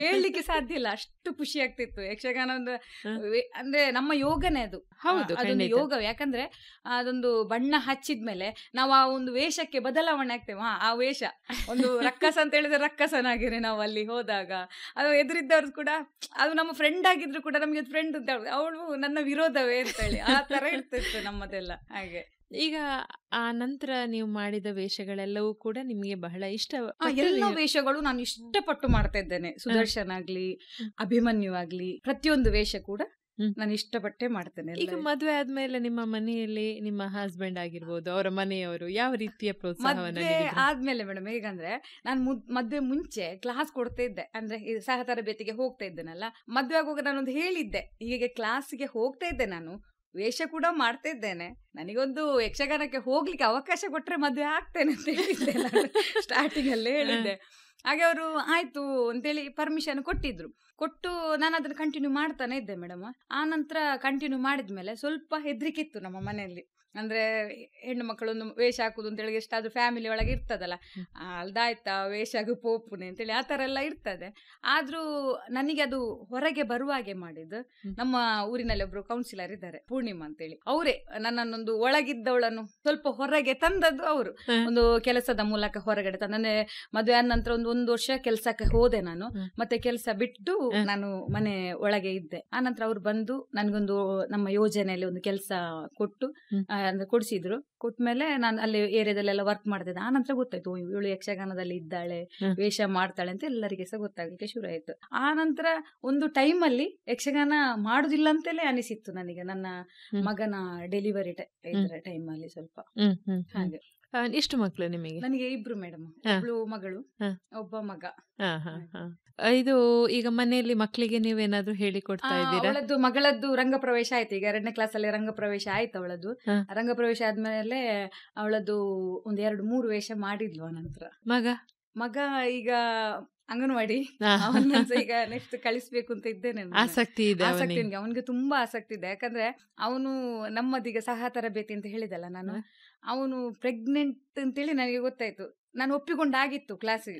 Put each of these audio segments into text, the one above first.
ಹೇಳ್ಲಿಕ್ಕೆ ಸಾಧ್ಯ ಇಲ್ಲ ಅಷ್ಟು ಖುಷಿ ಆಗ್ತಿತ್ತು ಯಕ್ಷಗಾನ ಒಂದು ಹ. ವೇ- ಅಂದ್ರೆ ನಮ್ಮ ಯೋಗನೇ ಅದು ಹೌದು ಆ, ಅದೊಂದು ಖಂಡಿತ. ಯೋಗ ಯಾಕಂದ್ರೆ ಅದೊಂದು ಬಣ್ಣ ಹಚ್ಚಿದ್ಮೇಲೆ ನಾವು ಆ ಒಂದು ವೇಷಕ್ಕೆ ಬದಲಾವಣೆ ಆಗ್ತೇವೆ ಹಾ, ಆ ವೇಷ ಒಂದು ರಕ್ಕಸ ಅಂತ ಹೇಳಿದ್ರೆ ರಕ್ಕಸನಾಗಿರಿ ನಾವು ಅಲ್ಲಿ ಹೋದಾಗ ಅದು ಎದುರಿದ್ದವ್ರು ಕೂಡ ಅದು ನಮ್ಮ ಫ್ರೆಂಡ್ ಆಗಿದ್ರು ಕೂಡ ನಮಗೆ ಫ್ರೆಂಡ್ ಅಂತ ಹೇಳುದು ಅವಳು ನನ್ನ ವಿರೋಧವೇ ಅಂತ ಹೇಳಿ ಆ ತರ ಇರ್ತಿತ್ತು ನಮ್ಮದೆಲ್ಲ ಹಾಗೆ ಈಗ ಆ ನಂತರ ನೀವು ಮಾಡಿದ ವೇಷಗಳೆಲ್ಲವೂ ಕೂಡ ನಿಮಗೆ ಬಹಳ ಇಷ್ಟ ಆ, ಎಲ್ಲ ವೇಷಗಳು ನಾನು ಇಷ್ಟಪಟ್ಟು ಮಾಡ್ತಾ ಇದ್ದೇನೆ ಸುದರ್ಶನ್ ಆಗ್ಲಿ ಹ್ಮ್. ಅಭಿಮನ್ಯು ಆಗ್ಲಿ ಪ್ರತಿಯೊಂದು ವೇಷ ಕೂಡ ಹ್ಮ್. ನಾನು ಇಷ್ಟಪಟ್ಟೆ ಮಾಡ್ತೇನೆ ಎಲ್ಲ ಈಗ ಮದುವೆ ಆದ್ಮೇಲೆ ನಿಮ್ಮ ಮನೆಯಲ್ಲಿ ನಿಮ್ಮ ಹಸ್ಬೆಂಡ್ ಆಗಿರ್ಬೋದು ಅವರ ಮನೆಯವರು ಯಾವ ರೀತಿಯ ಪ್ರೋತ್ಸಾಹವನ್ನ ಮದ್ವೆ ನೀಡಿದ್ರು? ಆದ್ಮೇಲೆ ಮೇಡಮ್ ಹೇಗಂದ್ರೆ ನಾನು ಮುದ್- ಮದ್ವೆ ಮುಂಚೆ ಕ್ಲಾಸ್ ಕೊಡ್ತಾ ಇದ್ದೆ ಅಂದ್ರೆ ಈ ಸಹ ತರಬೇತಿಗೆ ಹೋಗ್ತಾ ಇದ್ದೇನಲ್ಲ ಮದ್ವೆ ಆಗುವಾಗ ನಾನೊಂದು ಹೇಳಿದ್ದೆ ಹೀಗೆ ಕ್ಲಾಸ್ಗೆ ಹೋಗ್ತಾ ಇದ್ದೆ ನಾನು ವೇಷ ಕೂಡ ಮಾಡ್ತಾ ಇದ್ದೇನೆ ನನಗೊಂದು ಯಕ್ಷಗಾನಕ್ಕೆ ಹೋಗ್ಲಿಕ್ಕೆ ಅವಕಾಶ ಕೊಟ್ರೆ ಮದ್ವೆ ಆಗ್ತೇನೆ ಅಂತ ಹೇಳಿದ್ದೆ ನಾನು ಸ್ಟಾರ್ಟಿಂಗ್ ಅಲ್ಲೇ ಹೇಳಿದ್ದೆ ಹಾಗೆ ಅವರು ಆಯ್ತು ಅಂತೇಳಿ ಪರ್ಮಿಷನ್ ಕೊಟ್ಟಿದ್ರು ಕೊಟ್ಟು ನಾನು ಅದನ್ನ ಕಂಟಿನ್ಯೂ ಮಾಡ್ತಾನೆ ಇದ್ದೆ ಮೇಡಮ್ ಆ ನಂತರ ಕಂಟಿನ್ಯೂ ಮಾಡಿದ್ಮೇಲೆ ಸ್ವಲ್ಪ ಹೆದರಿಕೆ ಇತ್ತು ನಮ್ಮ ಮನೆಯಲ್ಲಿ ಅಂದ್ರೆ ಹೆಣ್ಣು ಮಕ್ಕಳೊಂದು ವೇಷ ಹಾಕುದು ಅಂತೇಳಿ ಎಷ್ಟಾದ್ರೂ ಫ್ಯಾಮಿಲಿ ಒಳಗೆ ಇರ್ತದಲ್ಲ ಹ್ಮ್. ಆ, ಅಲ್ದಾಯ್ತಾ ವೇಷ ಆಗು ಪೋಪುನೆ ಅಂತೇಳಿ ಆ ಥರ ಎಲ್ಲ ಇರ್ತದೆ ಆದ್ರೂ ನನಗೆ ಅದು ಹೊರಗೆ ಬರುವಾಗೆ ಮಾಡಿದ್ದು ಹ್ಮ್. ನಮ್ಮ ಊರಿನಲ್ಲಿ ಒಬ್ರು ಕೌನ್ಸಿಲರ್ ಇದ್ದಾರೆ ಪೂರ್ಣಿಮಾ ಅಂತೇಳಿ ಅವರೇ ನನ್ನನ್ನೊಂದು ಒಳಗಿದ್ದವಳನ್ನು ಸ್ವಲ್ಪ ಹೊರಗೆ ತಂದದ್ದು ಅವರು ಹ. ಒಂದು ಕೆಲಸದ ಮೂಲಕ ಹೊರಗಡೆ ತಂದ ಅಂದ್ರೆ ಮದುವೆ ಆದ ನಂತರ ಒಂದು ಒಂದು ವರ್ಷ ಕೆಲಸಕ್ಕೆ ಹೋದೆ ನಾನು ಹ್ಮ್. ಮತ್ತೆ ಕೆಲಸ ಬಿಟ್ಟು ಹ. ನಾನು ಮನೆ ಒಳಗೆ ಇದ್ದೆ ಆ ನಂತರ ಅವ್ರು ಬಂದು ನನಗೊಂದು ನಮ್ಮ ಯೋಜನೆಯಲ್ಲಿ ಒಂದು ಕೆಲಸ ಕೊಟ್ಟು ಹ್ಮ್. ಆ, ಅಂದ್ರೆ ಕೊಡಿಸಿದ್ರು ಕೊಟ್ಮೇಲೆ ನಾನು ಅಲ್ಲಿ ಏರಿಯಾದಲ್ಲೆಲ್ಲ ವರ್ಕ್ ಮಾಡ್ತಿದ್ದೆ ಆ ನಂತರ ಗೊತ್ತಾಯ್ತು ಓ, ಇವಳು ಯಕ್ಷಗಾನದಲ್ಲಿ ಇದ್ದಾಳೆ ಹ್ಮ್. ವೇಷ ಮಾಡ್ತಾಳೆ ಅಂತ ಎಲ್ಲರಿಗೆ ಸಹ ಗೊತ್ತಾಗ್ಲಿಕ್ಕೆ ಶುರು ಆಯ್ತು ಆ ನಂತರ ಒಂದು ಟೈಮಲ್ಲಿ ಯಕ್ಷಗಾನ ಮಾಡುದಿಲ್ಲ ಅಂತಲೇ ಅನಿಸಿತ್ತು ನನಗೆ ನನ್ನ ಹ್ಮ್. ಮಗನ ಡೆಲಿವರಿ ಇದರ ಟೈಮಲ್ಲಿ ಸ್ವಲ್ಪ ಹ್ಮ್, ಹ್ಮ್, ಹ್ಮ್. ಹಾಗೆ ಆ, ಎಷ್ಟು ಮಕ್ಕಳು ನಿಮಗೆ ನನಗೆ ಇಬ್ರು ಮೇಡಮ್ ಹ. ಒಬ್ಳು ಮಗಳು ಹ. ಒಬ್ಬ ಮಗ ಹಾ, ಹಾ, ಹಾ. ಆ, ಇದು ಈಗ ಮನೆಯಲ್ಲಿ ಮಕ್ಕಳಿಗೆ ನೀವೇನಾದ್ರೂ ಹೇಳಿಕೊಡ್ತಾ ಆ, ಇದ್ದೀರಾ ಅವಳದ್ದು ಮಗಳದ್ದು ರಂಗ ಪ್ರವೇಶ ಆಯ್ತು ಈಗ ಎರಡನೇ ಕ್ಲಾಸ್ ಅಲ್ಲಿ ರಂಗ ಪ್ರವೇಶ ಆಯ್ತು ಅವಳದ್ದು ಹ. ರಂಗ ಪ್ರವೇಶ ಆದ್ಮೇಲೆ ಅವಳದ್ದು ಒಂದ್ ಎರಡು ಮೂರು ವೇಷ ಮಾಡಿದ್ಲು ನಂತರ ಮಗ ಮಗ ಈಗ ಅಂಗನವಾಡಿ ಹಾ. ಅವನ್ನ ಈಗ ನೆಕ್ಸ್ಟ್ ಕಳಿಸ್ಬೇಕು ಅಂತ ಇದ್ದೇನೆ ನಾನು. ಆಸಕ್ತಿ ಇದೆ ಆಸಕ್ತಿ ಅವನಿಗೆ ಉಂಟು. ಅವನಿಗೆ ತುಂಬಾ ಆಸಕ್ತಿ ಇದೆ ಯಾಕಂದ್ರೆ ಅವನು ನಮ್ಮದೀಗ ಸಹ ತರಬೇತಿ ಅಂತ ಹೇಳಿದಲ್ಲ ನಾನು ಹ. ಅವನು ಪ್ರೆಗ್ನೆಂಟ್ ಅಂತೇಳಿ ನನಗೆ ಗೊತ್ತಾಯ್ತು ನಾನು ಒಪ್ಪಿಕೊಂಡಾಗಿತ್ತು ಕ್ಲಾಸಿಗೆ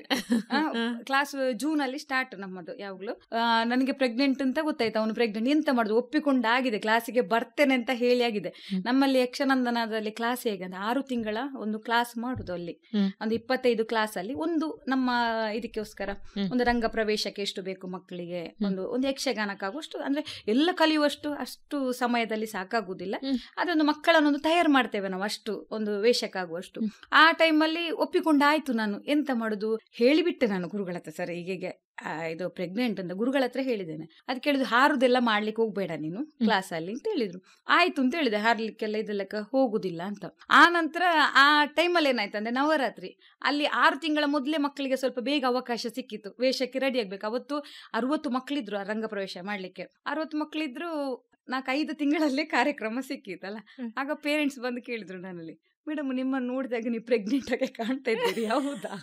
ಕ್ಲಾಸ್ ಜೂನ್ ಅಲ್ಲಿ ಸ್ಟಾರ್ಟ್ ನಮ್ಮದು ಯಾವಾಗ್ಲೂ ಆ, ನನಗೆ ಪ್ರೆಗ್ನೆಂಟ್ ಅಂತ ಗೊತ್ತಾಯ್ತು ಅವನು ಪ್ರೆಗ್ನೆಂಟ್ ಎಂತ ಮಾಡುದು ಒಪ್ಪಿಕೊಂಡಾಗಿದೆ ಕ್ಲಾಸಿಗೆ ಬರ್ತೇನೆ ಅಂತ ಹೇಳಿ ಆಗಿದೆ ಹ್ಮ್. ನಮ್ಮಲ್ಲಿ ಯಕ್ಷನಂದನದಲ್ಲಿ ಕ್ಲಾಸ್ ಹೇಗೆ ಅಂದ್ರೆ ಆರು ತಿಂಗಳ ಒಂದು ಕ್ಲಾಸ್ ಮಾಡುದು ಅಲ್ಲಿ ಹ್ಮ್. ಒಂದು ಇಪ್ಪತ್ತೈದು ಕ್ಲಾಸ್ ಅಲ್ಲಿ ಒಂದು ನಮ್ಮ ಇದಕ್ಕೋಸ್ಕರ ಹ್ಮ್. ಒಂದು ರಂಗ ಪ್ರವೇಶಕ್ಕೆ ಎಷ್ಟು ಬೇಕು ಮಕ್ಕಳಿಗೆ ಒಂದು ಒಂದು ಯಕ್ಷಗಾನಕ್ಕಾಗುವಷ್ಟು ಅಂದ್ರೆ ಎಲ್ಲ ಕಲಿಯುವಷ್ಟು ಅಷ್ಟು ಸಮಯದಲ್ಲಿ ಸಾಕಾಗುವುದಿಲ್ಲ ಹ್ಮ್. ಅದೊಂದು ಮಕ್ಕಳನ್ನೊಂದು ತಯಾರು ಮಾಡ್ತೇವೆ ನಾವು ಅಷ್ಟು ಒಂದು ವೇಷಕ್ಕಾಗುವಷ್ಟು ಹ್ಮ್. ಆ ಟೈಮಲ್ಲಿ ಒಪ್ಪಿಕೊಂಡಾಯ್ತು ನಾನು ಎಂತ ಮಾಡುದು ಹೇಳಿಬಿಟ್ಟೆ ನಾನು ಗುರುಗಳ ಹತ್ರ ಸರ್ ಹೀಗೆ ಇದು ಪ್ರೆಗ್ನೆಂಟ್ ಅಂತ ಗುರುಗಳ ಹತ್ರ ಹೇಳಿದ್ದೇನೆ ಅದು ಕೇಳಿದ್ರು ಹಾರುದೆಲ್ಲ ಮಾಡ್ಲಿಕ್ಕೆ ಹೋಗ್ಬೇಡ ನೀನು ಕ್ಲಾಸ್ ಅಲ್ಲಿ ಅಂತ ಹೇಳಿದ್ರು ಆಯ್ತು ಅಂತ ಹೇಳಿದೆ ಹಾರ್ಲಿಕ್ಕೆಲ್ಲ ಇದೆಲ್ಲಕ್ಕೆ ಹೋಗುದಿಲ್ಲ ಅಂತ ಆ ನಂತರ ಆ ಟೈಮಲ್ಲಿ ಏನಾಯ್ತು ಅಂದ್ರೆ ನವರಾತ್ರಿ ಅಲ್ಲಿ ಆರು ತಿಂಗಳ ಮೊದಲೇ ಮಕ್ಕಳಿಗೆ ಸ್ವಲ್ಪ ಬೇಗ ಅವಕಾಶ ಸಿಕ್ಕಿತ್ತು ವೇಷಕ್ಕೆ ರೆಡಿ ಆಗ್ಬೇಕು ಅವತ್ತು ಅರವತ್ತು ಮಕ್ಕಳಿದ್ರು ಆ ರಂಗ ಪ್ರವೇಶ ಮಾಡ್ಲಿಕ್ಕೆ ಅರವತ್ತು ಮಕ್ಕಳಿದ್ರು ನಾಲ್ಕೈದು ತಿಂಗಳಲ್ಲೇ ಕಾರ್ಯಕ್ರಮ ಸಿಕ್ಕಿತ್ತಲ್ಲ ಹ್ಮ್. ಆಗ ಪೇರೆಂಟ್ಸ್ ಬಂದು ಕೇಳಿದ್ರು ನನ್ನಲ್ಲಿ ಮೇಡಮ್ ನಿಮ್ಮನ್ನು ನೋಡಿದಾಗ ನೀವು ಪ್ರೆಗ್ನೆಂಟ್ ಆಗಿ ಕಾಣ್ತಾ ಇದ್ದೀರಿ ಹೌದಾ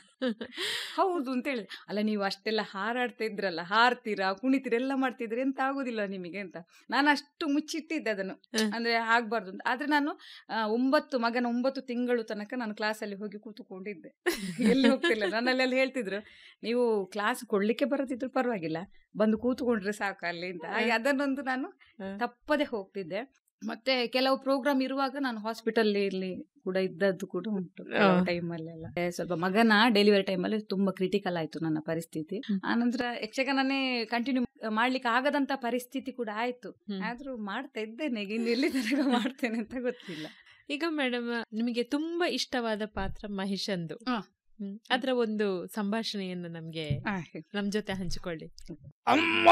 ಹೌದು ಅಂತ ಹೇಳಿ ಅಲ್ಲ ನೀವು ಅಷ್ಟೆಲ್ಲ ಹಾರಾಡ್ತಾ ಇದ್ರಲ್ಲ ಹಾರ್ತೀರಾ ಕುಣಿತೀರಾ ಎಲ್ಲ ಮಾಡ್ತಿದ್ರಿ ಎಂತ ಆಗುದಿಲ್ಲ ನಿಮಗೆ ಅಂತ ನಾನು ಅಷ್ಟು ಮುಚ್ಚಿಟ್ಟಿದ್ದೆ ಅದನ್ನು ಹ್ಮ್. ಅಂದ್ರೆ ಆಗ್ಬಾರ್ದು ಅಂತ ಆದ್ರೆ ನಾನು ಆ, ಒಂಬತ್ತು ಮಗನ ಒಂಬತ್ತು ತಿಂಗಳು ತನಕ ನಾನು ಕ್ಲಾಸಲ್ಲಿ ಹೋಗಿ ಕೂತ್ಕೊಂಡಿದ್ದೆ ಎಲ್ಲಿ ಹೋಗ್ತಿಲ್ಲ ನನ್ನಲ್ಲೆಲ್ಲ ಹೇಳ್ತಿದ್ರು ನೀವು ಕ್ಲಾಸ್ ಕೊಡ್ಲಿಕ್ಕೆ ಬರದಿದ್ರು ಪರವಾಗಿಲ್ಲ ಬಂದು ಕೂತ್ಕೊಂಡ್ರೆ ಸಾಕು ಅಲ್ಲಿ ಅಂತ ಹಾಗೆ ಅದನ್ನೊಂದು ನಾನು ಹ್ಮ್. ತಪ್ಪದೆ ಹೋಗ್ತಿದ್ದೆ ಮತ್ತೆ ಕೆಲವು ಪ್ರೋಗ್ರಾಮ್ ಇರುವಾಗ ನಾನು ಹಾಸ್ಪಿಟಲ್ ಇಲ್ಲಿ ಕೂಡ ಇದ್ದದ್ದು ಕೂಡ ಉಂಟು ಆ. ಟೈಮಲ್ಲೆಲ್ಲ ಸ್ವಲ್ಪ ಮಗನ ಡೆಲಿವರಿ ಟೈಮಲ್ಲಿ ತುಂಬಾ ಕ್ರಿಟಿಕಲ್ ಆಯ್ತು ನನ್ನ ಪರಿಸ್ಥಿತಿ ಹ್ಮ್. ಆನಂತರ ಯಕ್ಷಗಾನನೇ ಕಂಟಿನ್ಯೂ ಮಾಡ್ಲಿಕ್ಕೆ ಆಗದಂತ ಪರಿಸ್ಥಿತಿ ಕೂಡ ಆಯ್ತು ಹ್ಮ್. ಆದ್ರೂ ಮಾಡ್ತಾ ಇದ್ದೇನೆ ಈಗ ಇನ್ನು ಎಲ್ಲಿ ತನಕ ಮಾಡ್ತೇನೆ ಅಂತ ಗೊತ್ತಿಲ್ಲ ಈಗ ಮೇಡಮ್ ನಿಮಗೆ ತುಂಬಾ ಇಷ್ಟವಾದ ಪಾತ್ರ ಮಹೇಶಂದು ಹಾ. ಹ್ಮ್. ಅದರ ಒಂದು ಸಂಭಾಷಣೆಯನ್ನು ನಮ್ಗೆ ಆ, ನಮ್ ಜೊತೆ ಹಂಚಿಕೊಳ್ಳಿ ಅಮ್ಮ